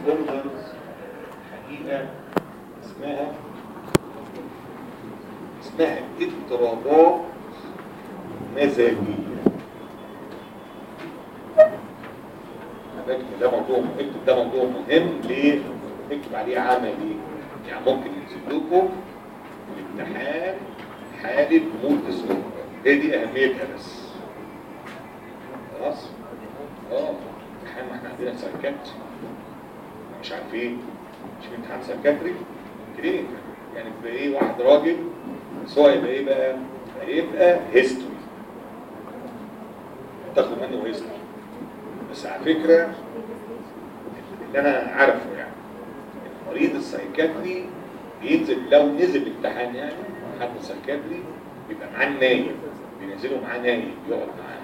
disorders حقيقة اسمها اسمها اضطرابات مزاجية اكتب ده موضوع اكتب ده موضوع مهم ليه؟ اكتب عليه عملي يعني ممكن ينزل لكم في الامتحان حالة مود ديسوردر هي دي اهميتها بس خلاص؟ اه امتحان ما احنا عندنا سايكات مش عارفين مش في امتحان سايكاتري كلينيك يعني يبقى ايه واحد راجل بس هو يبقى ايه بقى؟ هيبقى هيستوري تاخد منه هيستوري بس على فكرة اللي انا عارفه يعني المريض السايكاتري بينزل لو نزل امتحان يعني حد سايكاتري بيبقى معاه النايم بينزلوا معاه نايم يقعد معاه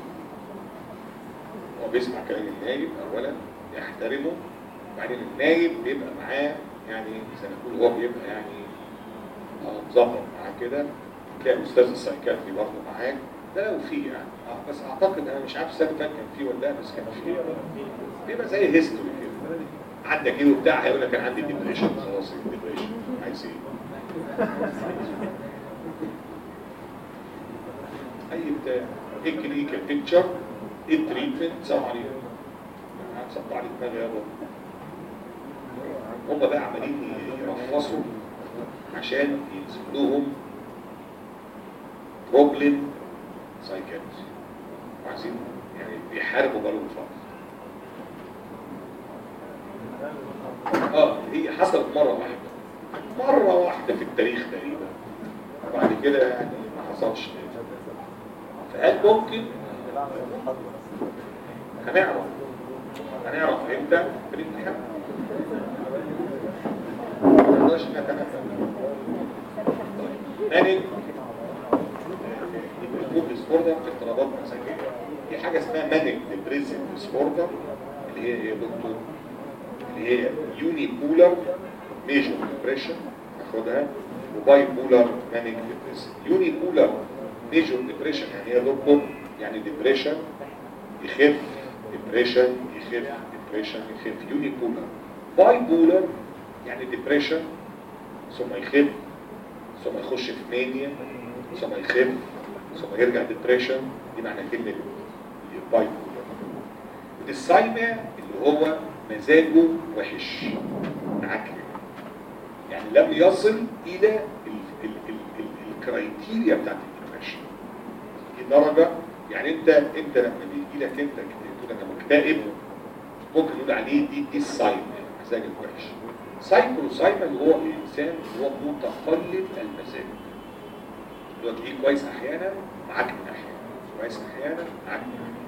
هو بيسمع كلام النايب اولا يحترمه وبعدين النايب بيبقى معاه يعني زي ما نقول هو بيبقى يعني اه مظبط معاه كده تلاقي استاذ السايكاتري برضه معاك ده لو في يعني اه بس اعتقد انا مش عارف السنه اللي فاتت كان في ولا لا بس كان في بيبقى زي هيستوري كده عندك ايه وبتاع هيقول لك كان عندي ديبريشن خلاص ديبريشن عايز ايه اي بتاع ايه الكلينيكال بيكتشر ايه التريتمنت سلام عليكم هتصب عليك دماغي يابا هم بقى عمالين يرفصوا عشان ينزل لهم بروبلم سايكاتري وعايزين يعني بيحاربوا بالهم فتره اه هي حصلت مره واحده مره واحده في التاريخ تقريبا وبعد كده يعني ما حصلش تاني فهل ممكن هنعرف هنعرف امتى في الامتحان ما نقدرش نتنفس مانج الكود ديسوردر اضطرابات مزاجيه في حاجه اسمها مانج ديبريسيف ديسوردر اللي هي ايه يا دكتور اللي هي يوني بولر ميجور ديبريشن ناخدها وباي بولر مانج ديبريسيف يوني بولر ميجور ديبريشن يعني ايه يا دكتور يعني ديبريشن يخف ديبريشن يخف ديبريشن يخف يوني بولر باي بولر يعني ديبريشن ثم يخف ثم يخش في مانيا ثم يخف ثم يرجع ديبريشن دي معنى كلمه باي بولر السايمة اللي هو مزاجه وحش عكري يعني لم يصل الى ال- ال- ال- ال- الكرايتيريا بتاعت الديبريشن دي درجه يعني انت انت لما بيجي لك انت تقول انا مكتئب ممكن نقول عليه دي دي السايمة مزاج الوحش سايكلو سايمة اللي هو الانسان اللي هو متقلب المزاج اللي هو تلاقيه كويس احيانا معاك من احيانا كويس احيانا معاك من احيانا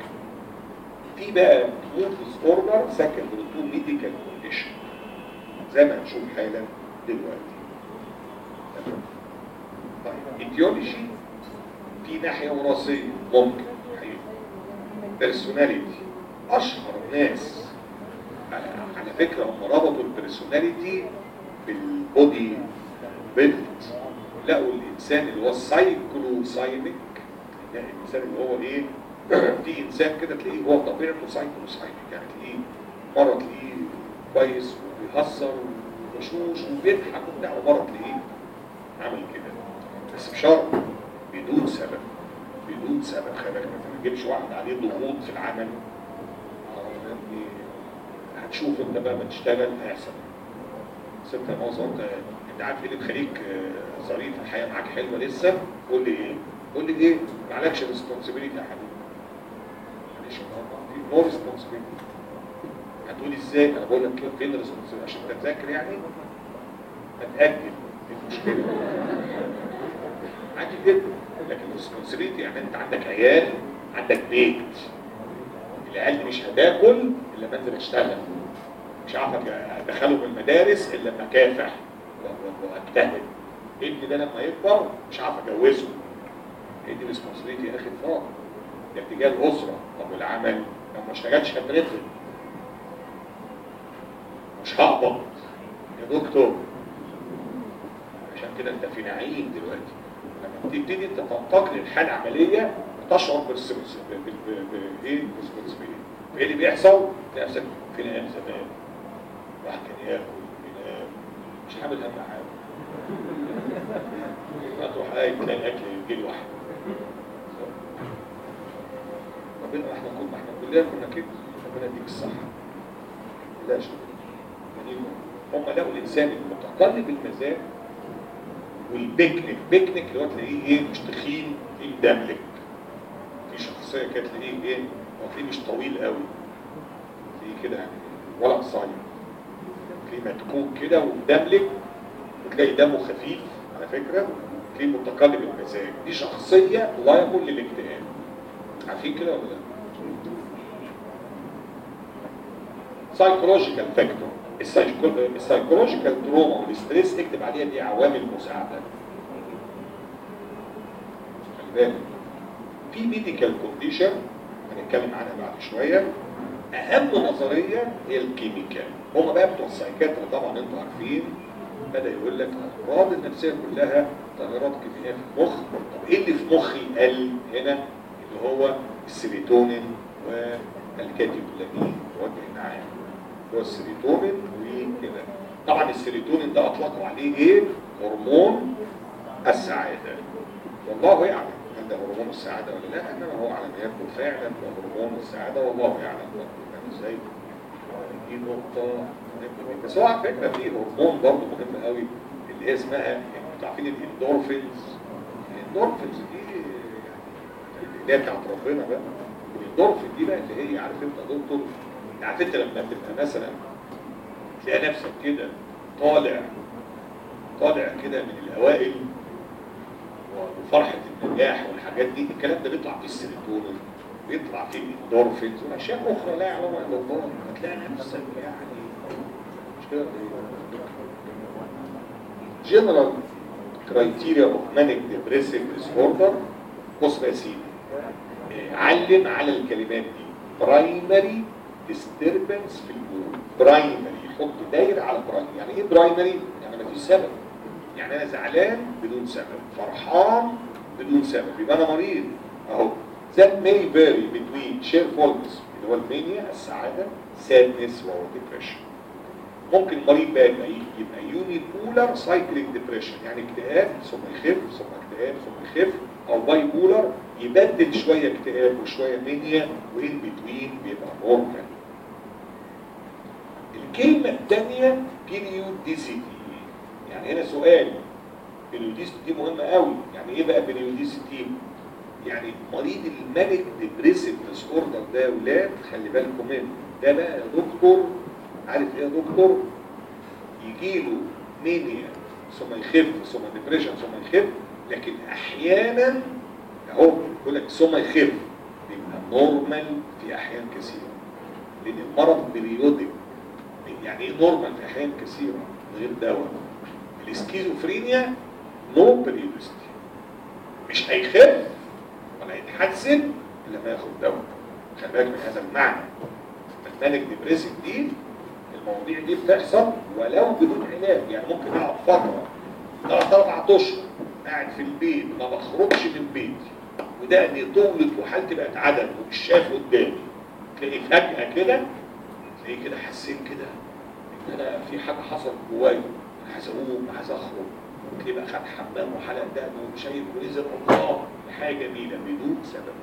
في بقى مود ديس اوردر سكندري تو ميديكال كونديشن زي ما هنشوف حالا دلوقتي تمام؟ طيب ايديولوجي في ناحيه وراثيه ممكن حقيقي بيرسوناليتي اشهر ناس على على فكره هم ربطوا البيرسوناليتي بالبودي بيلد لقوا الانسان اللي هو السايكلو سايميك يعني الانسان اللي هو ايه في انسان كده تلاقيه هو طبيعته سايكلو سايميك يعني تلاقيه مره تلاقيه كويس وبيهزر وبشوش وبيضحك وبتاع ومره تلاقيه عامل كده بس بشرط بدون سبب بدون سبب خلي بالك ما تجيبش واحد عليه ضغوط في العمل آه، يا ابني هتشوف انت بقى ما تشتغل هيحصل بس انت معظم انت انت عارف ايه اللي مخليك آه، ظريف الحياه معاك حلوه لسه قول لي ايه؟ قول لي ايه؟ ما عليكش ريسبونسبيلتي يا حبيبي معلش نو ريسبونسبيلتي هتقولي ازاي؟ انا بقول لك فين الريسبونسبيلتي عشان تذاكر يعني ما تاجل دي المشكله عادي جدا لكن الريسبونسبيلتي يعني انت عندك عيال عندك بيت العيال دي مش هتاكل الا لما انزل اشتغل مش عارف ادخله من المدارس الا لما اكافح و- و- واجتهد ابني ده لما يكبر مش عارف اجوزه هي دي ريسبونسبيلتي يا اخي فراغ ده اتجاه الاسره طب والعمل لو ما اشتغلش هترفض مش هقبض يا دكتور عشان كده انت في نعيم دلوقتي لما تبتدي انت تنتقل للحاله العمليه تشعر بالسمس بايه بالريسبونسبيلتي ايه اللي بيحصل؟ تلاقي نفسك في ايام زمان واحد كان ياكل ينام مش حامل هم حاجه فتروح قايم تلاقي الاكل يجي له واحد ربنا احنا كنا احنا كلنا كنا كده ربنا يديك الصحه لا شكرا يعني هم لقوا الانسان المتقلب المزاج والبيكنيك بيكنيك اللي هو تلاقيه ايه مش تخين تلاقيه مدملك في شخصيه كده تلاقيه ايه هو تلاقيه مش طويل قوي تلاقيه كده يعني ولا قصير تلاقيه متكوك كده ومدملك وتلاقي دمه خفيف على فكره تلاقيه متقلب المزاج دي شخصيه لايبل للاكتئاب عارفين كده ولا لا؟ سايكولوجيكال فاكتور السايكولوجيكال تروما والستريس اكتب عليها دي عوامل مساعده خلي بالك في ميديكال كونديشن هنتكلم عنها بعد شويه اهم نظريه هي الكيميكال هم بقى بتوع السايكاترا طبعا انتوا عارفين بدا يقول لك الامراض النفسيه كلها تغيرات كيميائيه في المخ طب ايه اللي في مخي قل هنا اللي هو السيروتونين والكاتيكولامين وجه العام هو السيروتونين وكده طبعا السيروتونين ده اطلقوا عليه ايه هرمون السعاده والله يعلم هل ده هرمون السعاده ولا لا انما هو على ما يبدو فعلا هو هرمون السعاده والله يعلم يعني ازاي دي نقطه مهمه بس هو على فكره في هرمون برضه مهم قوي اللي هي اسمها انتوا عارفين الاندورفينز الاندورفينز دي اللي هي بتاعت ربنا بقى الاندورفين دي بقى اللي هي عارف انت يا دكتور عارف انت لما تبقى مثلا تلاقي نفسك كده طالع طالع كده من الاوائل وفرحه النجاح والحاجات دي الكلام ده بيطلع في السيروتونين بيطلع في الاندورفينز واشياء اخرى لا يعلمها الا الله هتلاقي نفسك يعني مش كده جنرال كرايتيريا اوف مانيك ديبريسيف ديسوردر بص بقى يا سيدي علم على الكلمات دي برايمري ديستربنس في المود برايمري يحط دايره على برايمري يعني ايه برايمري يعني ما فيش سبب يعني انا زعلان بدون سبب فرحان بدون سبب يبقى انا مريض اهو that may vary between cheerfulness اللي هو المانيا السعاده sadness وهو depression ممكن المريض بقى يبقى يبقى يوني بولر سايكليك ديبريشن يعني اكتئاب ثم يخف ثم اكتئاب ثم يخف او باي بولر يبدل شويه اكتئاب وشويه مانيا وان بتوين بيبقى نورمال الكلمه الثانيه بيريوديسيتي يعني هنا سؤال بيريوديسيتي دي مهمه قوي يعني ايه بقى بيريوديسيتي يعني مريض المانيك ديبريسيف ديس اوردر ده يا ولاد خلي بالكم منه ده بقى يا دكتور عارف ايه يا دكتور يجي له مانيا ثم يخف ثم ديبريشن ثم يخف لكن احيانا اهو يقول لك ثم يخف بيبقى نورمال في احيان كثيره لان المرض بريودك يعني ايه نورمال في احيان كثيره من غير دواء الاسكيزوفرينيا نو بريودستي مش هيخف ولا يتحسن الا ما ياخد دواء خلي بالك من هذا المعنى المانك ديبريسيف دي المواضيع دي بتحصل ولو بدون علاج يعني ممكن اقعد فتره ثلاث اربع اشهر قاعد في البيت ما بخرجش من بيتي ودقني طولت وحالتي بقت عدد ومش شايف قدامي تلاقي فجأة كده تلاقي كده حسيت كده ان انا في حاجة حصلت جوايا انا عايز اقوم عايز اخرج تلاقي بقى خد حمام وحلق دقن وشايف ونزل الله حاجة جميلة بدون سبب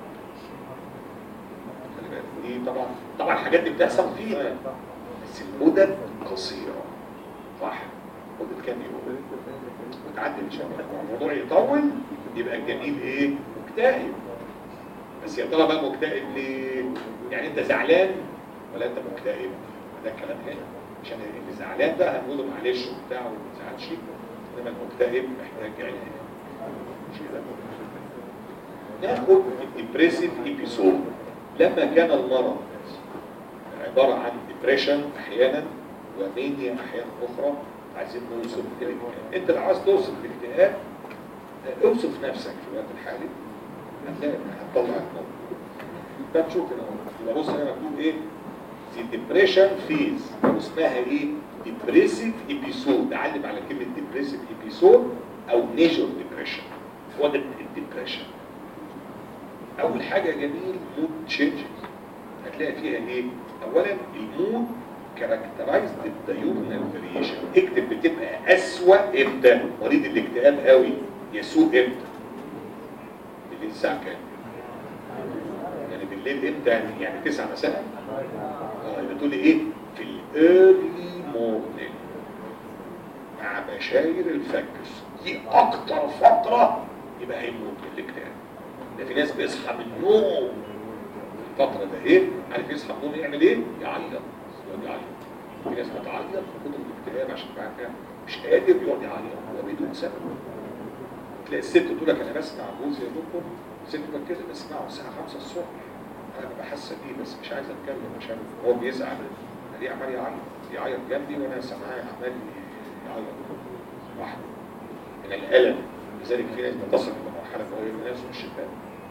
خلي بالك دي طبعا طبعا الحاجات دي بتحصل فينا بس المدد قصيرة صح مدة كام يوم وتعدي ان شاء الله الموضوع يطول يبقى الجميل ايه مكتئب بس يا ترى بقى مكتئب ليه يعني انت زعلان ولا انت مكتئب ده الكلام هنا عشان اللي زعلان ده هنقوله معلش وبتاع وما تزعلش انما المكتئب محتاج علاج مش كده ناخد الديبريسيف ايبيسود لما كان المرض عباره عن ديبريشن احيانا ومانيا احيانا اخرى عايزين نوصف الاكتئاب انت لو عايز توصف الاكتئاب اوصف نفسك في الوقت الحالي هتلاقي هتطلع النور ده تشوف هنا يبقى بص هنا مكتوب ايه the depression phase او اسمها ايه depressive episode علم على كلمه depressive episode او major depression هو ده الديبريشن اول حاجه جميل mood changes هتلاقي فيها ايه اولا المود كاركترايزد بالديورنال فاريشن اكتب بتبقى اسوأ امتى مريض الاكتئاب قوي يسوء امتى بالليل الساعه كام يعني بالليل امتى يعني يعني 9 مساء اه يبقى تقول لي ايه في الايرلي مورنينج مع بشاير الفجر دي اكتر فتره يبقى هيموت من الاكتئاب ده في ناس بيصحى من النوم الفتره ده ايه عارف يصحى من النوم يعمل ايه يعيط يقعد يعيط في ناس بتعيط في كتر الاكتئاب عشان بعد مش قادر يقعد يعيط وبدون سبب تلاقي الست تقول لك انا بسمع جوزي يا دكتور الست بتكلم بسمعه الساعه 5 الصبح انا ببقى حاسه بيه بس مش عايز اتكلم عشان هو بيزعل ليه عمال يعيط يعيط جنبي وانا سامعاه عمال يعيط واحد من الالم لذلك في ناس بتصل لمرحله ان هو يرمي نفسه من الشباك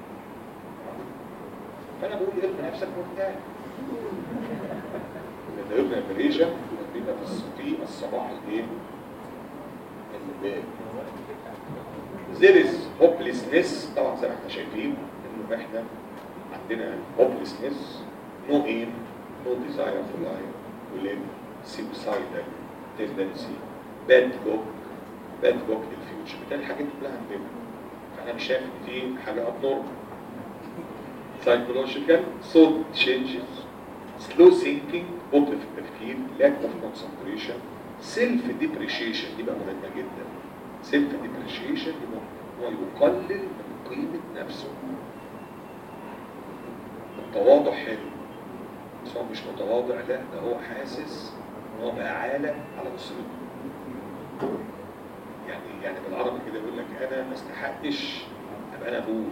فانا بقول ارمي نفسك مرتاح لان ابن الريشه بيبقى في الصباح الايه؟ الباب there is hopelessness طبعا زي ما احنا شايفين انه احنا عندنا hopelessness no aim no desire for life we live suicidal tendency bad luck bad luck in the future بالتالي الحاجات دي كلها عندنا فانا مش شايف ان في حاجه abnormal psychological thought changes slow thinking بطء في التفكير lack of concentration self depreciation دي بقى مهمه جدا سيلف ديبريشيشن هو يقلل من قيمة نفسه التواضع حلو بس هو مش متواضع لا ده هو حاسس ان هو بقى عالة على اسرته يعني يعني بالعربي كده يقول لك انا ما استحقش ابقى انا ابوك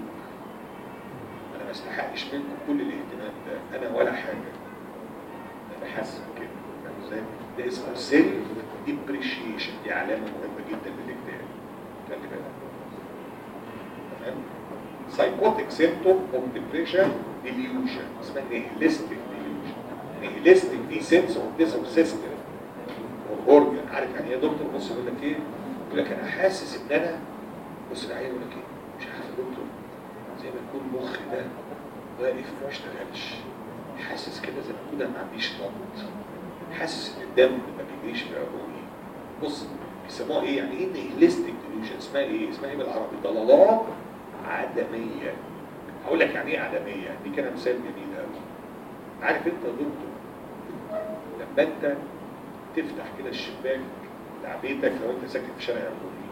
انا ما استحقش منكم كل الاهتمام ده انا ولا حاجه انا حاسس بكده فاهم ازاي؟ ده اسمه سيلف ديبريشيشن دي علامه مهمه جدا للاكتئاب خلي بالك تمام سايكوتيك سيمتوم اوف ديبريشن ديليوجن اسمها نيهيلستيك ديليوجن نيهيلستيك دي سنس اوف ديس اوف سيستم اورجن عارف يعني ايه يا دكتور بص يقول لك ايه يقول لك انا حاسس ان انا بص العيال يقول لك ايه مش عارف يا دكتور زي ما يكون مخ ده واقف ما بيشتغلش حاسس كده زي ما يكون انا ما عنديش نبض حاسس ان الدم ما بيجريش في عروقي بص بيسموها ايه يعني ايه نيهيلستيك ديليوجن اسمها ايه اسمها ايه بالعربي ضلالات عدميه هقول لك يعني ايه عدميه دي كده مثال جميل قوي عارف انت يا دكتور لما انت تفتح كده الشباك بتاع بيتك لو انت ساكن في شارع الرومي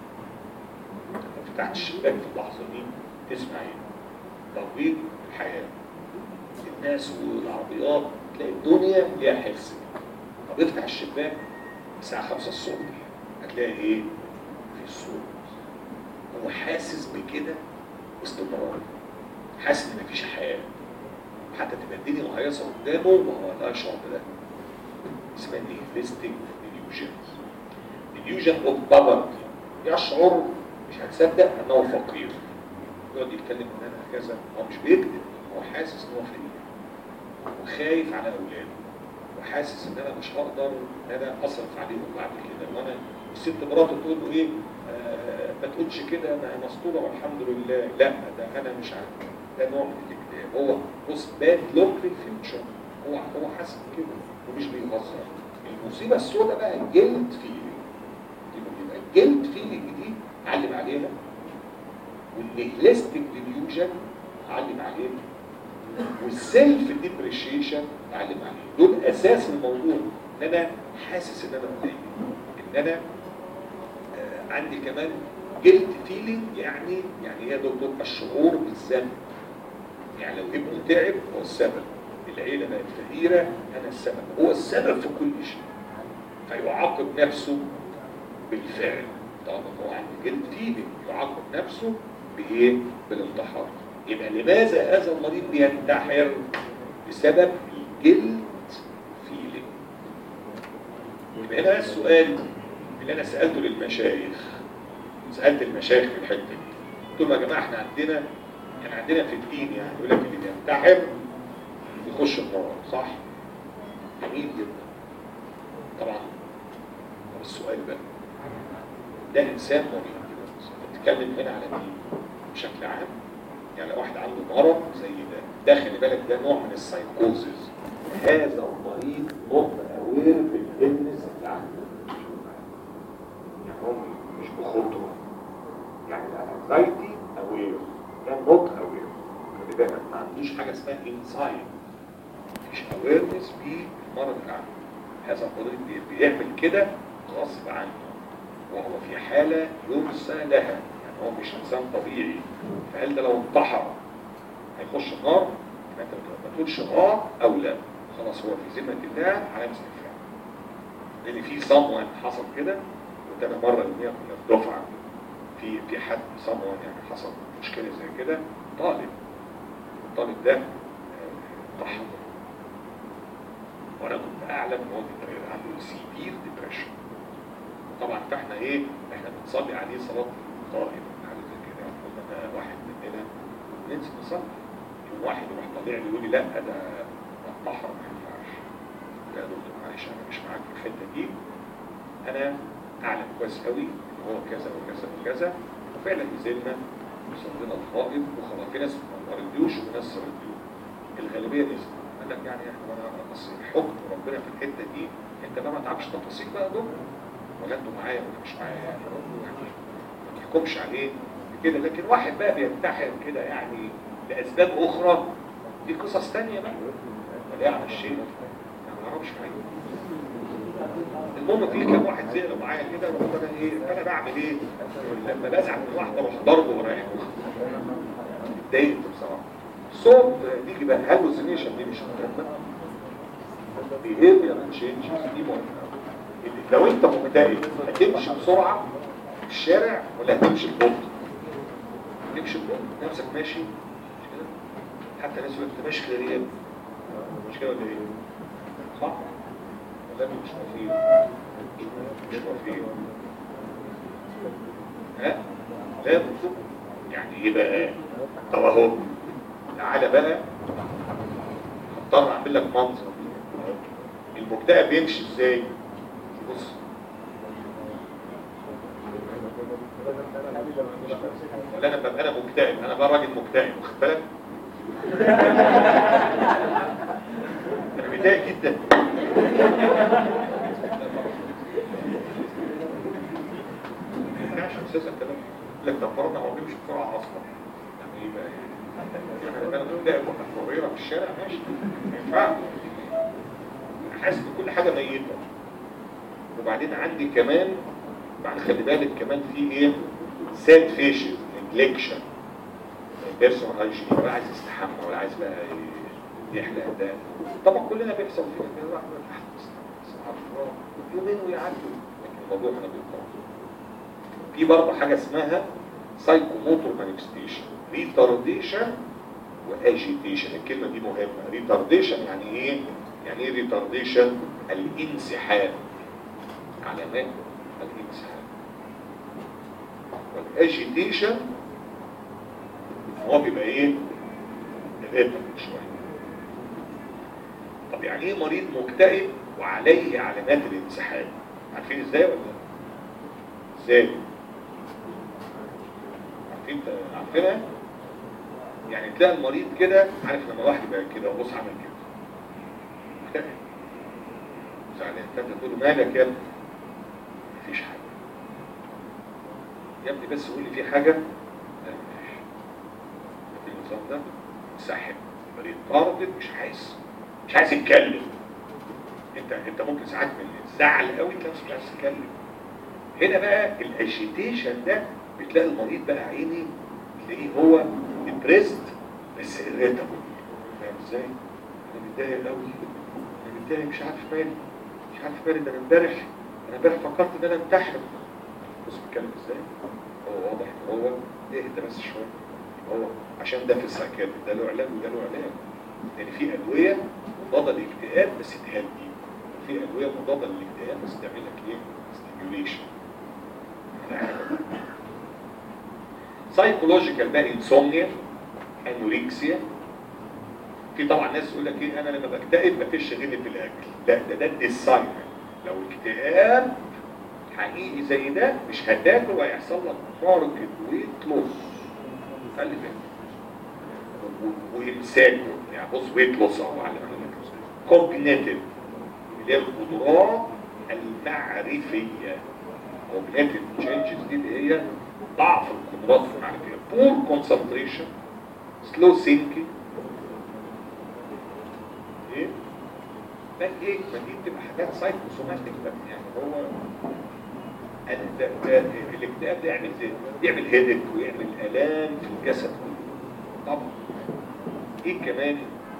لو فتحت الشباك في اللحظه دي تسمع ايه تطبيق الحياه الناس والعربيات تلاقي الدنيا ليها حس طب افتح الشباك الساعه 5 الصبح هتلاقي ايه في صوت هو حاسس بكده باستمرار حاسس ان مفيش حياه حتى تبقى الدنيا مهيصه قدامه وهو لا يشعر بده اسمها نيهيلستيك ديليوجنز ديليوجن اوف بابرتي يشعر مش هتصدق انه فقير يقعد يتكلم ان انا كذا هو مش بيكذب هو حاسس ان هو فقير وخايف على اولاده وحاسس ان انا مش هقدر ان انا اصرف عليهم بعد كده وانا الست مراته تقول له ايه آه ما تقولش كده ما هي مسطوره والحمد لله لا ده انا مش عارف ده نوع من الاكتئاب هو بص باد لوك في الفيوتشر هو هو حاسس كده ومش بيهزر المصيبه السوداء بقى الجلد فيلينج يبقى الجلد فيلينج دي علم عليها والنيهلستيك ديليوجن علم عليها والسيلف ديبريشيشن علم عليها دول اساس الموضوع ان انا حاسس ان انا مضايق ان انا آه عندي كمان جلد فيلينج يعني يعني ايه يا دكتور الشعور بالذنب يعني لو ابنه تعب هو السبب العيلة بقت فقيرة أنا السبب هو السبب في كل شيء فيعاقب نفسه بالفعل طبعا هو عنده جلد فيلينج يعاقب نفسه بإيه؟ بالانتحار يبقى لماذا هذا المريض بينتحر؟ بسبب الجلد فيلينج يبقى هنا السؤال اللي أنا سألته للمشايخ سألت المشايخ في الحتة دي قلت لهم يا جماعة احنا عندنا يعني عندنا في الدين يعني يقول لك اللي بينتحر يخش النار صح؟ جميل جدا طبعا طب السؤال بقى ده انسان مريض بتتكلم هنا على مين؟ بشكل عام يعني لو واحد عنده مرض زي ده ده خلي بالك ده نوع من السايكوزز هذا المريض نوت اوير اسمها انسايد مفيش اويرنس بالمرض العام هذا المريض بي- بيعمل كده غصب عنه وهو في حالة يرسى لها يعني هو مش انسان طبيعي فهل ده لو انتحر هيخش النار يبقى انت ما تقولش اه او لا خلاص هو في ذمه الله على استغفار لان في صموان حصل كده كنت انا مره يوميا كنا في دفعه في في حد صموان يعني حصل مشكله زي كده طالب الطالب ده آه، انتحر وانا كنت اعلم ان هو ديبر- عنده سيفير ديبريشن طبعا فاحنا ايه احنا بنصلي عليه صلاه الطائف حاجه زي كده كنا أنا واحد مننا ننسى نصلي يوم واحد يروح طالع لي يقول لي لا ده انتحر ما ينفعش لا يا دكتور معلش انا مش معاك في الحته دي انا اعلم كويس قوي ان هو كذا وكذا وكذا وفعلا نزلنا وصلينا الفائض وخلاص في ناس ما رديوش وناس رديوش الغالبيه نزلت قال لك يعني احنا وانا اصل حكم ربنا في الحته دي انت بقى ما تعرفش تفاصيل بقى دول ولا انتوا معايا ولا مش معايا يعني يعني ما تحكمش عليه كده لكن واحد بقى بينتحر كده يعني لاسباب اخرى دي قصص تانية بقى ولا يعمل شيء انا ما اعرفش حاجه المهم في كام واحد زعلوا معايا كده وقلت انا ايه فانا بعمل ايه لما بزعل من واحده اروح ضربه ورايح اتضايقت بصراحه صوت نيجي بقى هالوزينيشن دي مش مهمه behavior changes دي مهمه لو انت مكتئب هتمشي بسرعه في الشارع ولا هتمشي ببطء تمشي ببطء نفسك ماشي مش كده حتى ناس يقول انت ماشي غريب مش كده ولا ايه صح ولا انتوا مش موافقين مش موافقين ها لا بصوا يعني ايه بقى طب اهو تعالى بقى هضطر اعمل لك منظر المكتئب بيمشي ازاي بص ولا انا ببقى انا مكتئب انا بقى راجل مكتئب واخد بالك انا متضايق جدا ما ينفعش اساسا الكلام لك ده فرضنا هو بيمشي بسرعه اصلا يعني ايه بقى يعني انا مكتئب واحد صغيره في الشارع ماشي ما ينفعش حاسس بكل حاجه ميته وبعدين عندي كمان بعد خلي بالك كمان في ايه ساد فيشن نجلكشن بيرسونال هايجين ولا عايز يستحمى ولا عايز بقى يحلق ده طبعا كلنا بيحصل فينا كده الواحد يقول لك سبحان الله يومين ويعدوا لكن الموضوع هنا بيطول في برضه حاجه اسمها سايكوموتور مانيفستيشن ريتارديشن واجيتيشن الكلمه دي مهمه ريتارديشن يعني ايه يعني ايه ريتارديشن الانسحاب علامات الانسحاب والاجيتيشن هو بيبقى ايه الابن شويه طب يعني ايه مريض مكتئب وعليه علامات الانسحاب عارفين ازاي ولا لا؟ ازاي عارفين عارفينها يعني تلاقي المريض كده عارف لما واحد يبقى كده وبص عامل كده مكتئب زعلان فانت تقول له مالك يا ابني مفيش حاجه يا ابني بس قول لي في حاجه لا مفيش في النظام ده منسحب مريض طاردد مش عايز مش عايز يتكلم انت انت ممكن ساعات من الزعل قوي تلاقي مش عايز تتكلم هنا بقى الاجيتيشن ده بتلاقي المريض بقى عيني تلاقيه هو ديبريست بس irritable فاهم ازاي؟ انا متضايق قوي انا متضايق مش عارف مالي مش عارف مالي ده انا امبارح انا امبارح فكرت ان انا انتحر بص بيتكلم ازاي؟ هو واضح ان هو اهدى بس شويه هو عشان ده في السايكاتري ده له علاج وده له علاج لان في ادويه مضاده للاكتئاب بس تهدي وفي ادويه مضاده للاكتئاب بس تعمل لك ايه؟ ستيميوليشن سايكولوجيكال بقى انسومنيا انوريكسيا في طبعا ناس يقول لك ايه انا لما بكتئب مفيش غير في الاكل لا ده ده الديساين لو اكتئاب حقيقي زي ده مش هتاكل وهيحصل لك ماركت ويت لوس خلي بالك و- وامساك يعني بص ويت لوس اهو على كوجنيتيف اللي هي القدرات المعرفيه كوجنيتيف تشينجز دي اللي هي ضعف القدرات المعرفيه بور كونسنتريشن سلو ثينكينج باك ايه ما دي بتبقى حاجات سايكوسوماتيك بقى يعني هو أنا ده ده الاكتئاب ده يعمل زي يعمل هيدك ويعمل الام في الجسد كله طبعا ايه كمان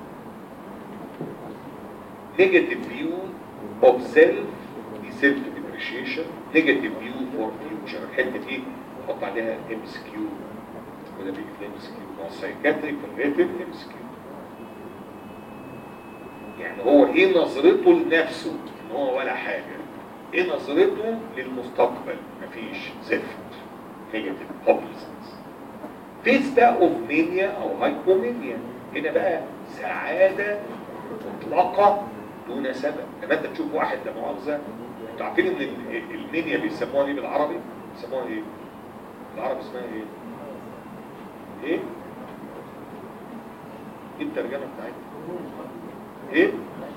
negative view of self دي self depreciation negative view for future الحته دي نحط عليها ام اس كيو ولا بيجي في ام اس كيو ما هو سايكاتريك ريليتد ام اس كيو يعني هو ايه نظرته لنفسه ان هو ولا حاجه ايه نظرته للمستقبل مفيش زفت نيجاتيف هوبلسنس فيس بقى اوف مانيا او هايبومانيا هنا بقى سعاده مطلقه دون سبب لما انت تشوف واحد لا مؤاخذه انتوا عارفين ان ال- المنيا بيسموها ايه بالعربي؟ بيسموها ايه؟ بالعربي اسمها ايه؟ ايه؟ ايه الترجمه بتاعتها؟ ايه؟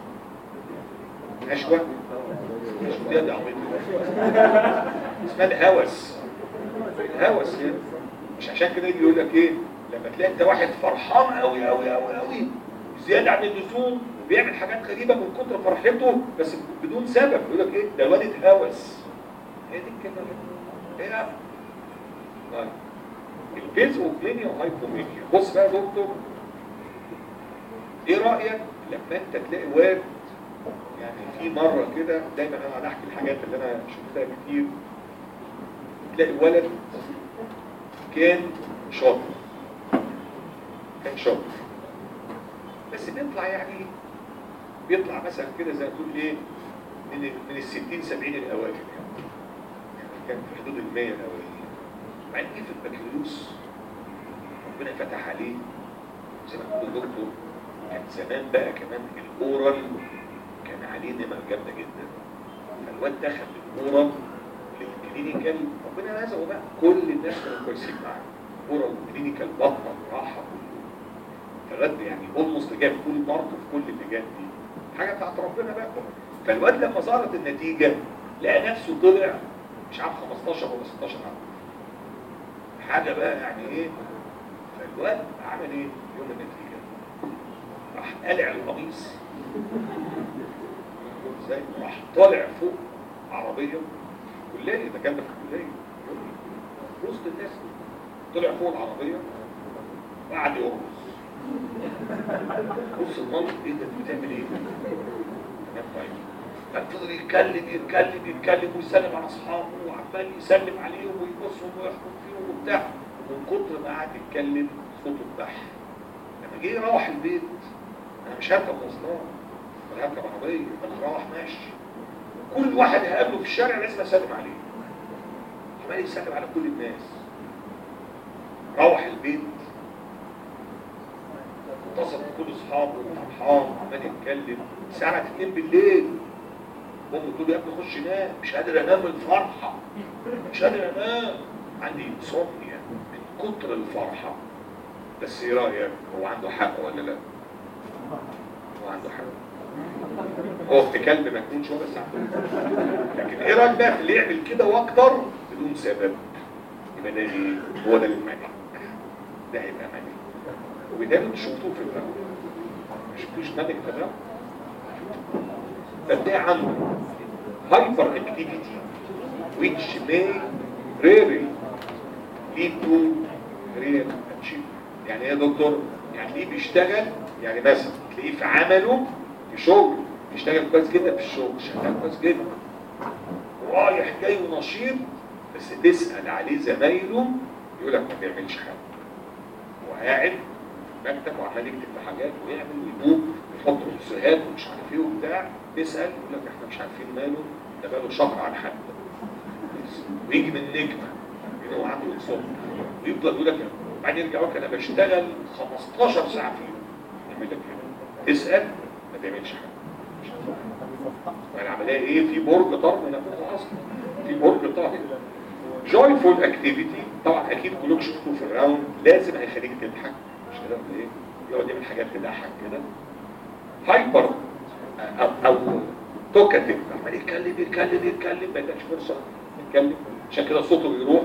نشوة؟ نشوة دي دي عبيط اسمها الهوس الهوس يعني مش عشان كده يجي يقول لك ايه لما تلاقي انت واحد فرحان قوي قوي قوي قوي زياده عن اللزوم بيعمل حاجات غريبه من كتر فرحته بس بدون سبب يقول لك ايه ده ولد هوس هي دي الكلمه اللي- ايه يا طيب الفيز اوبلينيا وهايبومينيا بص بقى يا دكتور ايه رايك لما انت تلاقي واد يعني في مره كده دايما انا هنحكي الحاجات اللي انا شفتها كتير تلاقي ولد كان شاطر كان شاطر بس بيطلع يعني بيطلع مثلا كده زي ما تقول ايه من ال- من ال 60 70 الاوائل يعني يعني كان في حدود ال 100 الاوائل بعدين جه في البكالوريوس ربنا فتح عليه زي ما بيقولوا دكتور كان زمان بقى كمان الاورال كان عليه نمر جامده جدا فالواد دخل الاورال للكلينيكال ربنا رزقه بقى كل الناس كانوا كويسين معاه اورال وكلينيكال بطنه راحه فالواد يعني اولموست جاب كل مارك في كل اللجان دي حاجه بتاعت ربنا بقى فالواد لما ظهرت النتيجه لقى نفسه طلع مش عارف 15 ولا 16 عام حاجه بقى يعني ايه فالواد عمل ايه يوم النتيجه راح قلع القميص ازاي راح طالع فوق عربيه كليه ده كان في الكليه وسط الناس طلع فوق العربيه وقعد يرقص بص المنطق ايه ده انت بتعمل ايه؟ تمام طيب كان فضل يتكلم يتكلم يتكلم ويسلم على اصحابه وعمال يسلم عليهم ويبصهم ويحكم فيهم وبتاع ومن كتر ما قعد يتكلم صوته اتبح لما جه يروح البيت انا مش هركب مواصلات ولا هركب عربيه انا هروح ماشي كل واحد هقابله في الشارع لازم اسلم عليه عمال يسلم على كل الناس روح البيت اتصل بكل اصحابه وفرحان وعمال يتكلم الساعه 2 بالليل امه تقول يا ابني خش نام مش قادر انام من الفرحه مش قادر انام عندي انسومنيا من كتر الفرحه بس ايه رايك هو عنده حق ولا لا؟ هو عنده حق هو في كلب مجنون شويه بس عنده لكن ايه رايك بقى في اللي يعمل كده واكتر بدون سبب يبقى ده ايه؟ هو ده المنع ده هيبقى منع وبالتالي مش شفتوه في الأول ما شفتوش ملك في الأول فتلاقي عنده hyper activity which may rarely lead to real achievement يعني ايه يا دكتور؟ يعني ليه بيشتغل يعني مثلا تلاقيه في عمله في شغل بيشتغل كويس جدا في الشغل شغال كويس جدا رايح جاي ونشيط بس تسأل عليه زمايله يقول لك ما بيعملش حاجه وقاعد مكتب وعمال يكتب في حاجات ويعمل ويدوب ويحط رسوهات ومش عارف ايه وبتاع تسال يقول لك احنا مش عارفين ماله ده بقاله شهر عن حد ويجي من نجمه ان هو عنده انسان ويفضل يقول لك بعدين يرجع يقول لك انا بشتغل 15 ساعه في اليوم يعمل لك كده تسال ما بيعملش حاجه العمليه ايه في برج طرد نفسه اصلا في برج طرد جويفول اكتيفيتي طبعا اكيد كلكم شفتوه في الراوند لازم هيخليك تضحك مش كده ولا ايه يقعد يعمل حاجات تضحك كده هايبر او, أو توكاتيف عمال يتكلم يتكلم يتكلم ما يدكش فرصه يتكلم عشان كده صوته بيروح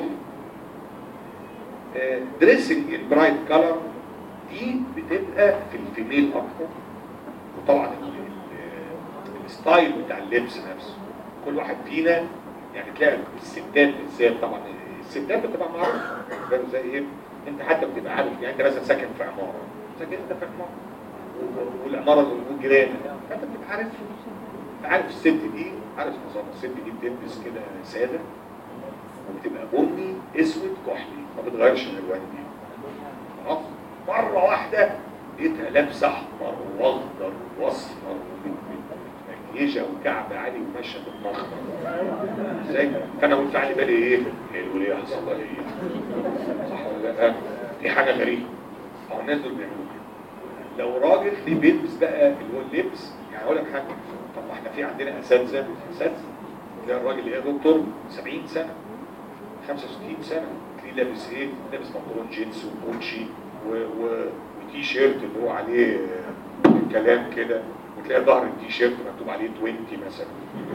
دريسنج البرايت كلر دي بتبقى في الفيميل اكتر وطبعا الستايل بتاع اللبس نفسه كل واحد فينا يعني تلاقي الستات بالذات طبعا الستات بتبقى معروفه فاهم زي ايه انت حتى بتبقى عارف يعني انت مثلا ساكن في عماره ساكن انت في عماره والعماره والجيران فانت بتبقى عارف عارف الست دي عارف نظام الست دي بتلبس كده ساده وبتبقى بني اسود كحلي ما بتغيرش الالوان دي خلاص مره واحده لقيتها لابسه احمر واخضر واصفر ومتمكيجه وكعب عالي وماشيه بتمخمر ازاي فانا قلت على بالي ايه الوليه حصل لها ايه صح ولا لا دي حاجه غريبه او الناس دول بيعملوا كده لو راجل ليه بيلبس بقى اللي هو اللبس يعني اقول لك حاجه طب ما احنا في عندنا اساتذه اساتذه تلاقي الراجل اللي هي دكتور 70 سنه 65 سنه تلاقيه لابس ايه لابس بنطلون جينز وكوتشي و... و... وتي شيرت اللي هو عليه كلام كده وتلاقي ظهر التي شيرت مكتوب عليه 20 مثلا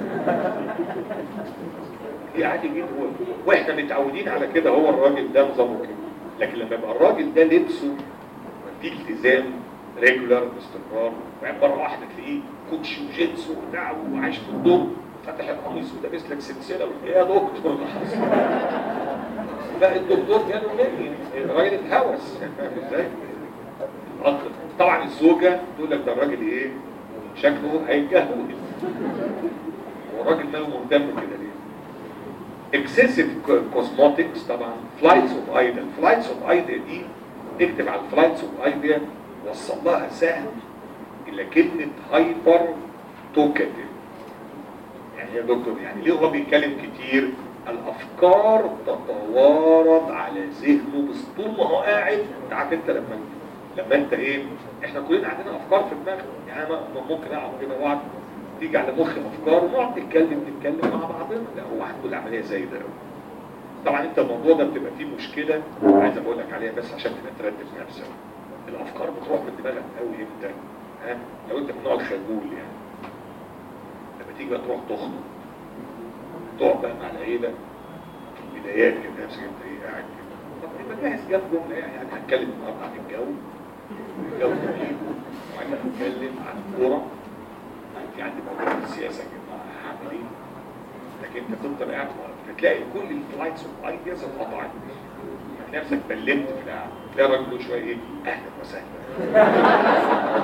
دي عادي جدا واحنا متعودين على كده هو الراجل ده نظامه كده لكن لما يبقى الراجل ده لبسه فيه التزام ريجولار باستمرار وبعدين مره واحده تلاقيه كوتشي وجينز وبتاع وعايش في الدور فتح القميص ولابس لك سلسله وتلاقيه يا دكتور لا الدكتور جاله منين الراجل اتهوس فاهم ازاي؟ طبعا الزوجه تقول لك ده الراجل ايه شكله هيتجوز والراجل ماله مهتم كده ليه اكسسيف كوزموتكس طبعا فلايتس اوف ايدا فلايتس اوف ايدا دي اكتب على الفلايتس اوف ايدا وصل لها سهم الى كلمه هايبر توكاتيف يعني يا دكتور يعني ليه هو بيتكلم كتير الافكار تتوارد على ذهنه بس طول ما هو قاعد انت عارف انت لما لما انت ايه احنا كلنا عندنا افكار في دماغنا يعني انا ممكن اقعد كده واقعد تيجي على مخي افكار ونقعد نتكلم نتكلم مع بعضنا لا هو عنده العمليه زي ده طبعا انت الموضوع ده بتبقى فيه مشكله عايز اقول لك عليها بس عشان تبقى ترتب نفسك الافكار بتروح من دماغك قوي امتى ها لو انت من نوع الخجول يعني لما تيجي بقى تروح تخطب تقعد بقى مع العيله بدايات كده نفسك انت ايه قاعد كده طب يبقى جاهز جاب جمله يعني هنتكلم النهارده عن الجو الجو جميل وبعدين هنتكلم عن الكوره في عندي موضوع السياسه يا جماعه هعمل ايه لكن انت تفضل قاعد هتلاقي كل الفلايتس اوف ايدياز اتقطعت هتلاقي نفسك بلمت في القعده تلاقي الراجل شويه ايه اهلا وسهلا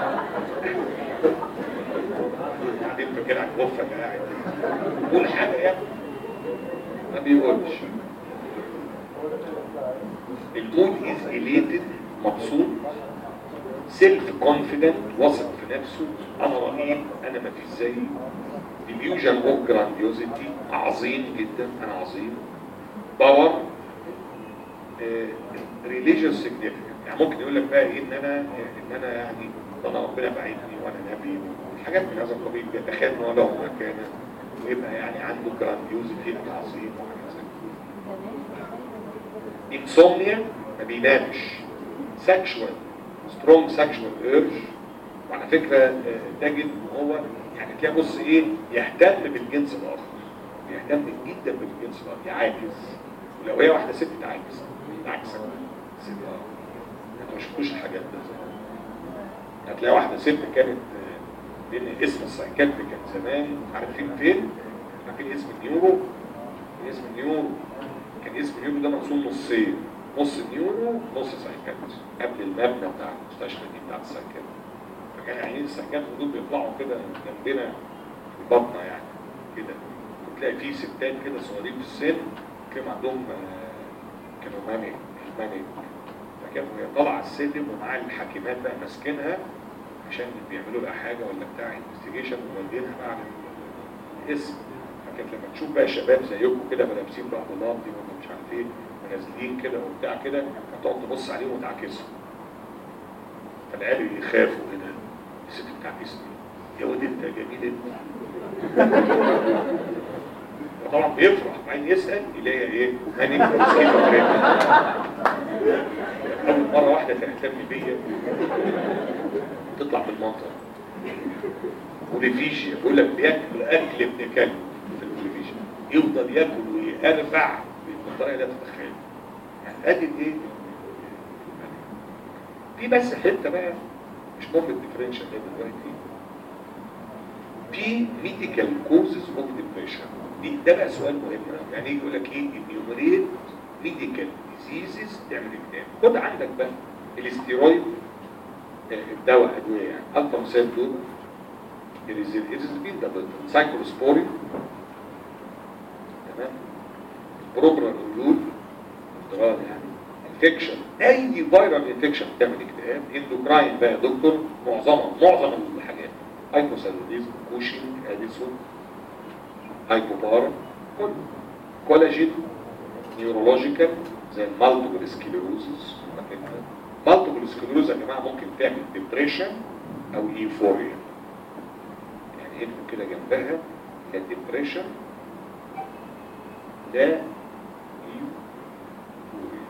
قاعدين فاكر على الغرفه اللي قاعد قول حاجه يا ابني ما بيقولش المود از اليتد مبسوط سيلف كونفيدنت واثق في نفسه انا رهيب انا ما فيش زيي ديليوجن اوف جرانديوزيتي عظيم جدا انا عظيم باور ريليجيوس سيجنيفيكانت يعني ممكن يقول لك بقى ايه ان انا ان انا يعني انا ربنا بعيدني وانا نبي حاجات من هذا القبيل بيتخيل ان هو له مكانه ويبقى يعني عنده جرانديوزيتي عظيم وحاجات زي كده انسومنيا ما بينامش سكشوال سترونج سكشوال ايرج وعلى فكره تجد ان هو يعني تلاقي بص ايه يهتم بالجنس الاخر يهتم جدا بالجنس الاخر يعاكس ولو هي واحده ست تعاكس عكسك ست اه انت ما شفتوش الحاجات دي هتلاقي واحده ست كانت لان اسم السايكاتري كان زمان عارفين فين؟ عارفين اسم النيورو اسم النيورو كان اسم النيورو ده مقسوم نصين نص نيورو نص سايكاتري قبل المبنى بتاع المستشفى دي بتاعت السايكاتري فكان يعني السايكاتري دول بيطلعوا كده جنبنا في البطنه يعني كده وتلاقي في ستات كده صغيرين في السن كانوا عندهم كانوا مانك مانك فكانوا هي طالعه السلم ومعاها الحاكمات بقى ماسكينها عشان بيعملوا لها حاجه ولا بتاع انفستيجيشن ومودينها بقى على الاسم فكانت لما تشوف بقى شباب زيكم كده ملابسين بقى بلاط دي ولا مش عارف ايه ونازلين كده وبتاع كده هتقعد تبص عليهم وتعاكسهم فالعيال يخافوا كده الست بتعاكسني يا ولد انت جميل انت وطبعا بيفرح بعدين يسال يلاقي ايه هاني مسكين اول مره واحده تهتم بيا تطلع بالمنظر وليفيجيا بيقول لك بياكل اكل ابن كلب في الوليفيجيا يفضل ياكل ويرفع بالطريقه لا تتخيل يعني ادي ايه في بس حته بقى مش مهم الديفرنشال ده دلوقتي في ميديكال كوزز اوف ديبريشن دي ده بقى سؤال مهم يعني يجي يقول لك ايه انيومريت ميديكال ديزيزز تعمل اكتئاب خد عندك بقى الاستيرويد آه، الدواء ادويه يعني اكتر مثال دول الريزلبين ده سايكلوسبورين تمام بروبرانولول اضطراب يعني انفكشن اي فيرال انفكشن بتعمل اكتئاب اندوكراين بقى يا دكتور معظمها معظم الحاجات هايبوثايروديزم كوشنج اديسون هايبوبار كل كولاجين نيورولوجيكال زي المالتيبل سكليروزز مالتيبل سكليروز يا جماعه ممكن تعمل ديبريشن او ايفوريا يعني اكتب كده جنبها لا ديبريشن لا ايفوريا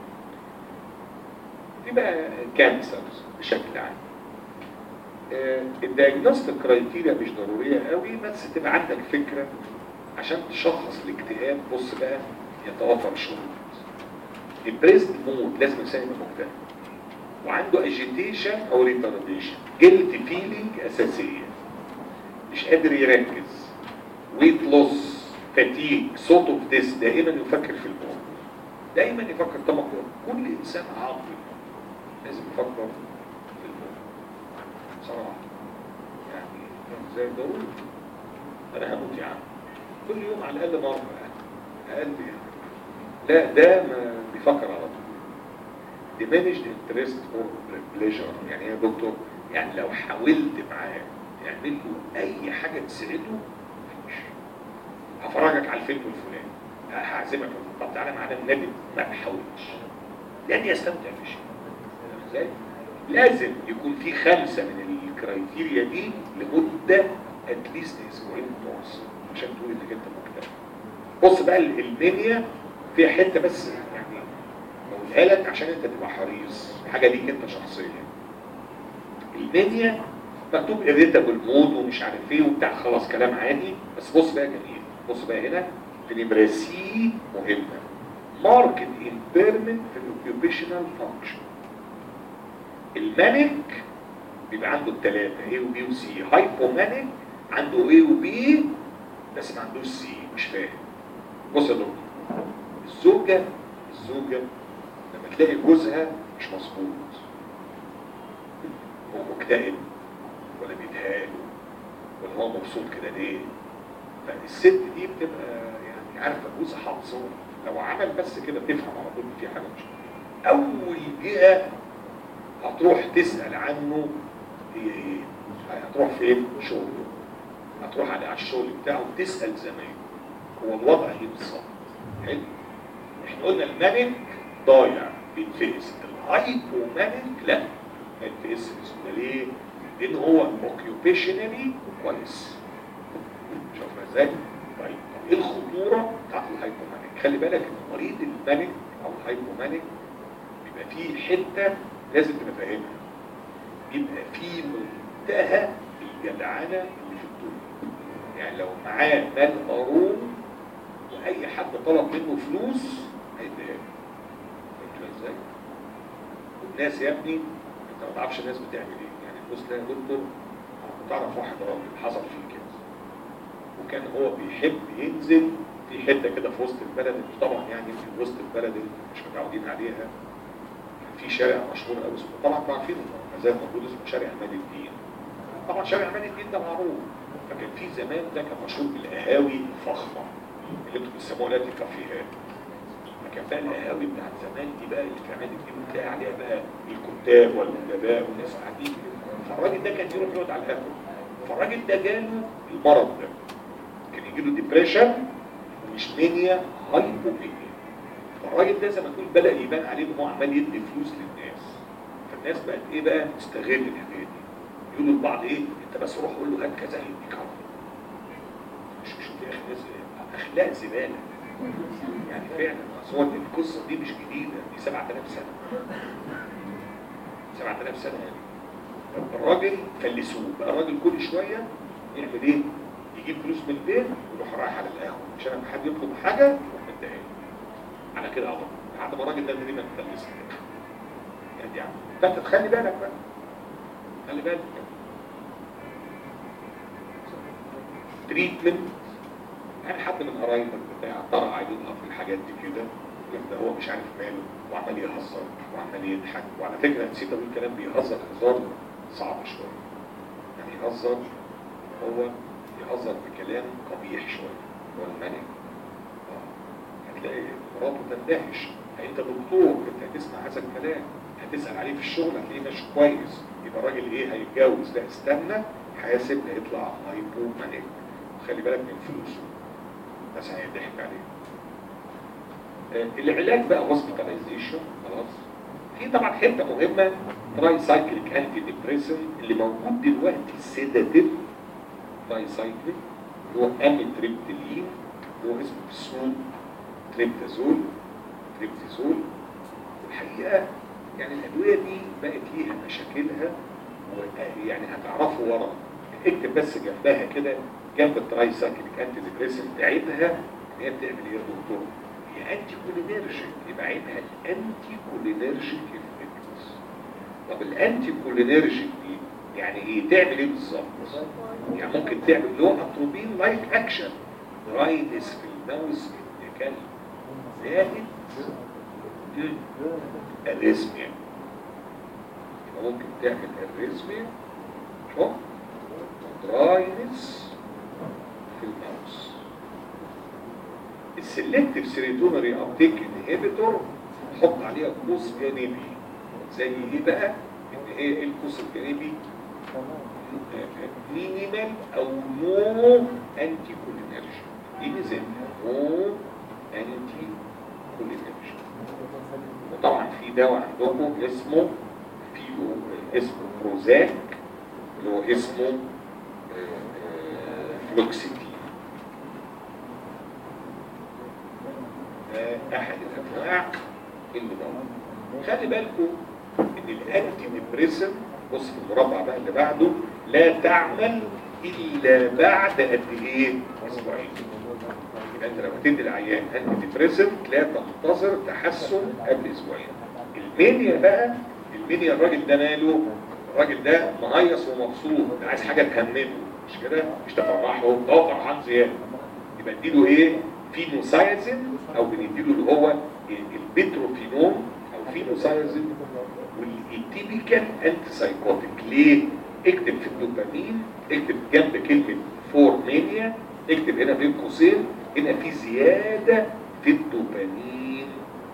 دي بقى كانسرز بشكل عام الدياجنوستيك كرايتيريا مش ضروريه قوي بس تبقى عندك فكره عشان تشخص الاكتئاب بص بقى يتوفر الشروط البريزد مود لازم الانسان يبقى مكتئب وعنده اجيتيشن او ريتارديشن جلد فيلينج اساسيه مش قادر يركز ويت لوس فاتيج صوت اوف ديس دائما يفكر في الموت دائما يفكر طبعا كل انسان عاقل لازم يفكر في الموت بصراحه يعني زي ضروري انا هموت يا عم كل يوم على الاقل مره يعني اقل يعني لا ده ما بيفكر على طول diminished interest or pleasure يعني ايه يا دكتور يعني لو حاولت معاه تعمل له اي حاجه تسعده مفيش هفرجك على الفيلم الفلاني هعزمك طب تعالى معانا النبي ما تحاولش لن يستمتع بشيء فاهم ازاي؟ لازم يكون في خمسه من الكرايتيريا دي لمده اتليست اسبوعين متواصل عشان تقول انك انت مكتئب بص بقى المنيا فيها حته بس يعني بقولها لك عشان انت تبقى حريص حاجه ليك انت شخصيا المنيا مكتوب اريتابل مود ومش عارف ايه وبتاع خلاص كلام عادي بس بص بقى جميل بص بقى هنا في نمره سي مهمه ماركت امبيرمنت في الاوكيوبيشنال فانكشن المانيك بيبقى عنده الثلاثه اي وبي وسي هايبومانيك عنده اي وبي بس ما عندوش سي مش فاهم بص يا دكتور الزوجه الزوجه لما تلاقي جوزها مش مظبوط هو مكتئب ولا بيتهان ولا هو مبسوط كده ليه فالست دي بتبقى يعني عارفه جوزها حافظه لو عمل بس كده تفهم على طول إن في حاجه مش اول جهه هتروح تسال عنه هي ايه هتروح فين شغله هتروح على الشغل بتاعه تسال زمايله هو الوضع ايه بالظبط حلو احنا قلنا المانيك ضايع بيتفقس الهايبومانيك لا ما يتفقسش ده ليه؟ لان هو اوكيوبيشنالي كويس شوفنا ازاي؟ طيب طب ايه الخطوره بتاعت الهايبومانيك؟ خلي بالك ان مريض المانيك او الهايبومانيك بيبقى فيه حته لازم تبقى فاهمها بيبقى فيه منتهى الجدعنه اللي في الدنيا يعني لو معاه مال قارون واي حد طلب منه فلوس هيديها فهمت ازاي؟ والناس يا ابني انت ما تعرفش الناس بتعمل ايه يعني بص ده يا دكتور كنت اعرف واحد راجل حصل فيه كده وكان هو بيحب ينزل في حته كده في وسط البلد مش طبعا يعني في وسط البلد اللي مش متعودين عليها في شارع مشهور قوي اسمه طبعا انتوا عارفين ما زال موجود اسمه شارع عماد الدين طبعا شارع عماد الدين ده معروف فكان في زمان ده كان مشهور بالقهاوي الفخمه اللي انتوا بتسموها دلوقتي كافيهات فكان بقى القهاوي بتاعت زمان دي بقى اللي في عماد الدين بتلاقي عليها بقى الكتاب والادباء والناس قاعدين فالراجل ده كان يروح يقعد على القهوه فالراجل ده جاله المرض ده كان يجي له ديبريشن ومش مانيا هايبومانيا فالراجل ده زي ما تقول بدا يبان عليه ان هو عمال يدي فلوس للناس فالناس بقت ايه بقى تستغل الحكايه دي يقولوا لبعض ايه انت بس روح قول له هات كذا هيديك على طول. مش مش دي اخلاق اخلاق زباله يعني فعلا اصل هو القصه دي مش جديده دي 7000 سنه 7000 سنه يعني الراجل فلسوه بقى الراجل كل شويه يعمل ايه؟ يجيب فلوس من البيت ويروح رايح على القهوه عشان لما حد يطلب حاجه يروح مديها له. على كده على طول لحد ما الراجل ده تقريبا فلس يعني يعني فانت تخلي بالك بقى خلي بالك تريتمنت يعني حد من قرايبك بتاع طرع عيونها في الحاجات دي كده يبقى هو مش عارف ماله وعمال يهزر وعمال يضحك وعلى فكره نسيت اقول كلام بيهزر هزار صعب شويه يعني يهزر هو يهزر بكلام قبيح شويه هو الملك آه. هتلاقي مراته تندهش انت دكتور انت هتسمع هذا الكلام هتسال عليه في الشغل هتلاقيه ماشي كويس يبقى الراجل ايه هيتجوز لا استنى حاسب هيطلع هايبو مانيك خلي بالك من فلوسه بس هيضحك عليه آه، العلاج بقى هوسبيتاليزيشن خلاص في طبعا حته مهمه تراي سايكليك انتي ديبريسن اللي موجود دلوقتي السيداتيف تراي سايكليك اللي هو اميتريبتيلين اللي هو اسمه سول تريبتازول تريبتازول الحقيقه يعني الادويه دي بقت ليها مشاكلها ويعني هتعرفوا ورا اكتب بس جنبها كده جنب التراي سايكليك انتي ديبريسن عيبها ان هي بتعمل ايه يا دكتور؟ هي انتي كولينيرجيك يبقى عيبها الانتي كولينيرجيك افكتس طب الانتي كولينيرجيك دي يعني ايه تعمل ايه بالظبط؟ يعني ممكن تعمل اللي هو اتروبين لايك اكشن رايدس في الماوس كلب زائد الريزميا يبقى ممكن تعمل الريزميا شوف دراينس في الماوس السلكتيف سيريتونري ابتيك انهبيتور نحط عليها قوس جانبي زي ايه بقى؟ ان هي ايه القوس الجانبي؟ مينيمال او نو انتي كولينرجي دي ميزانها نو انتي كولينرجي وطبعا في دواء عندكم اسمه في اسمه بروزاك اللي هو اسمه آه، آه، فلوكسيتين ده احد الانواع اللي موجود خلي بالكم ان الانتي ديبريسن بص في المربع بقى اللي بعده لا تعمل الا بعد قد ايه اسبوعين يبقى انت لما تدي العيان انتي ديبريسن لا تنتظر تحسن قبل اسبوعين المنيا بقى المنيا الراجل ده ماله الراجل ده مهيص ومبسوط ده عايز حاجه تهمله مش كده مش تفرحه ده فرحان زياده يبقى اديله ايه فينوسايزين او بنديله اللي هو البيتروفينون او فينوسايزين والتيبيكال انتي سايكوتيك ليه؟ اكتب في الدوبامين اكتب جنب كلمه فور مانيا اكتب هنا بين قوسين هنا في زياده في الدوبامين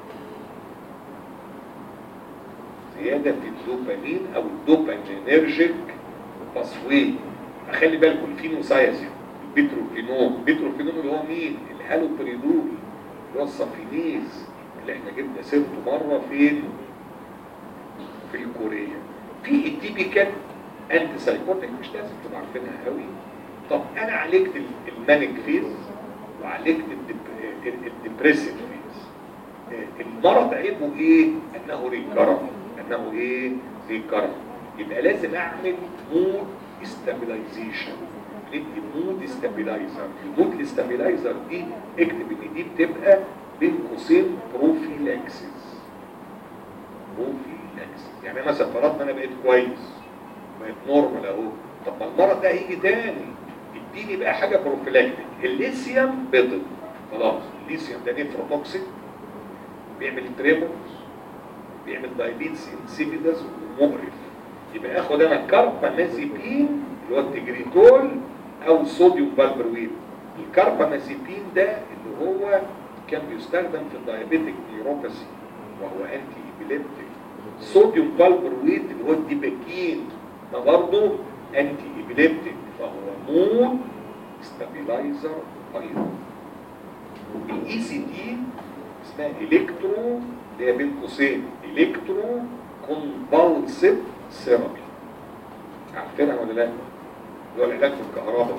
زياده في الدوبامين او الدوبامينرجيك باسوي اخلي بالكم الفينوسايزين البيتروفينون البيتروفينون اللي هو مين؟ الهالوبريدول اللي هو الصفينيز اللي احنا جبنا سيرته مره فين؟ في الكورية في التيبيكال انتي سايكوتيك مش لازم تبقوا عارفينها قوي طب انا عالجت المانيك فيز وعالجت الديبريسيف فيز المرض عيبه ايه انه ريكرم انه ايه ريكرم يبقى لازم اعمل مود استابيلايزيشن ندي مود استابيلايزر المود استابيلايزر دي اكتب ان دي بتبقى بين قوسين بروفيلاكسيس بروفيلاكسيس يعني مثلا فرضنا انا بقيت كويس بقيت نورمال اهو طب ما المرض ده هيجي تاني اديني بقى حاجه بروفيلاكتيك الليثيوم بيضل خلاص الليثيوم ده نيفروتوكسيك بيعمل تريمورز بيعمل دايبيتس انسيبيدس ومقرف يبقى اخد انا كاربامازيبين اللي هو التجريتول او صوديوم بالبرويت الكاربامازيبين ده اللي هو كان بيستخدم في الدايابيتيك نيوروباثي وهو انتي ايبيليبتيك صوديوم بالبرويت اللي هو الديباكين ده برضه انتي ايبيليبتيك فهو مود ستابيلايزر ايضا الاي سي دي اسمها الكترو اللي هي بين قوسين الكترو كونفالسيف ثيرابي عارفينها ولا لا؟ اللي هو العلاج بالكهرباء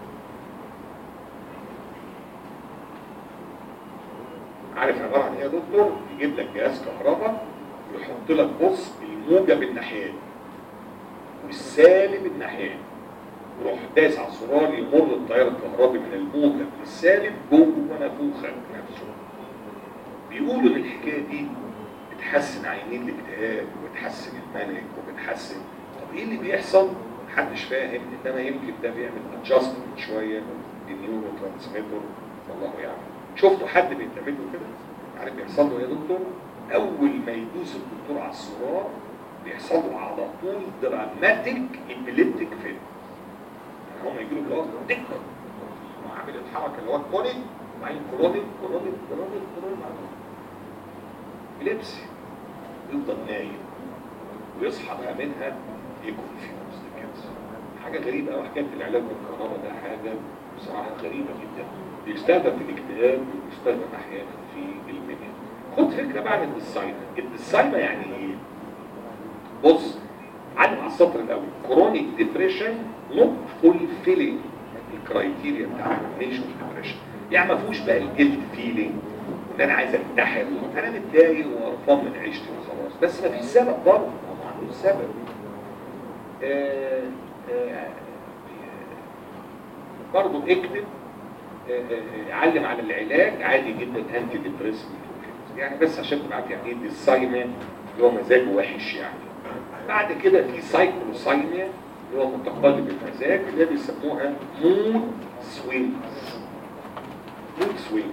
عارف عباره عن ايه يا دكتور؟ يجيب لك جهاز كهرباء ويحط لك بص الموجب الناحيه والسالب الناحيه يروح دايس على الزرار يمر التيار الكهربي من الموجب للسالب جوه نافوخك نفسه بيقولوا ان الحكايه دي بتحسن عينين الاكتئاب وبتحسن المنهج وبتحسن طب ايه اللي بيحصل محدش فاهم انما يمكن ده بيعمل ادجستمنت شويه للنيورو ترانسميتر والله يعلم شفتوا حد بيتعمل له كده عارف بيحصل له ايه يا دكتور اول ما يدوس الدكتور على الصراع بيحصل له على طول دراماتيك ابيليبتيك فيل يعني هم يجي له اللي هو دك وعامل الحركه اللي هو الكونيك وبعدين كرونيك كرونيك كرونيك كرونيك ابيليبسي يفضل نايم ويصحى بقى منها يكون في نفس الكنسر حاجه غريبه قوي حكايه العلاج بالكهرباء ده حاجه بصراحه غريبه جدا بيستخدم في الاكتئاب وبيستخدم احيانا في المنيا خد فكره بقى عن الدسايما الدسايما يعني ايه بص علم على السطر الاول كرونيك ديبريشن نوت فولفيلينج الكرايتيريا بتاع النيشن ديبريشن يعني ما فيهوش بقى الجلد فيلينج ان انا عايز انتحر انا متضايق وقرفان من عيشتي وخلاص بس ما فيش سبب برضه ما عندوش سبب آه، آه، برضه اكتب آه، آه، علم على العلاج عادي جدا انتي ديبريسنت يعني بس عشان تبقى عارف يعني ايه ديسايما اللي هو مزاجه وحش يعني بعد كده في سايكلوسايميا اللي هو متقلب المزاج اللي بيسموها مود سوينجز مود سوينج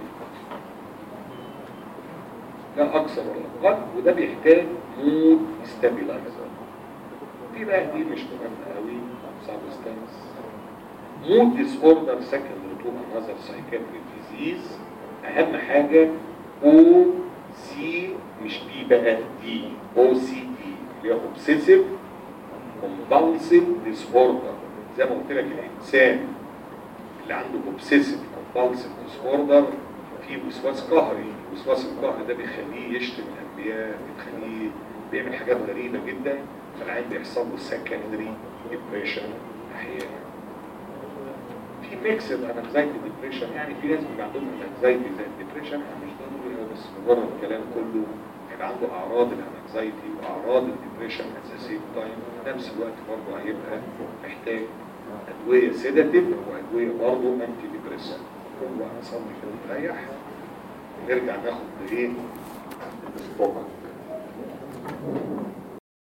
لا اكثر ولا اقل وده بيحتاج مود ستابيلايزر دي بقى دي مش مهمه قوي سبستانس مود ديس اوردر سكندري تو انذر سايكاتريك ديزيز اهم حاجه او سي مش بي بقى دي او سي دي اللي هي اوبسيسيف كومبالسيف ديس اوردر زي ما قلت لك الانسان اللي عنده اوبسيسيف كومبالسيف ديس اوردر في وسواس قهري الوسواس القهري ده بيخليه يشتم الانبياء بيخليه بيعمل حاجات غريبه جدا فالعين بيحصل له سكندري ديبريشن احيانا في ميكس انكزايتي ديبريشن يعني في ناس بيبقى عندهم انكزايتي زي الديبريشن مش ضروري بس مجرد الكلام كله هيبقى عنده اعراض الانكزايتي واعراض الديبريشن ات ذا سيم تايم في نفس الوقت برضه هيبقى محتاج ادويه سيداتيف وادويه برضه انتي ديبريسنت هو هنصلي كده نريح ونرجع ناخد ايه الاستومك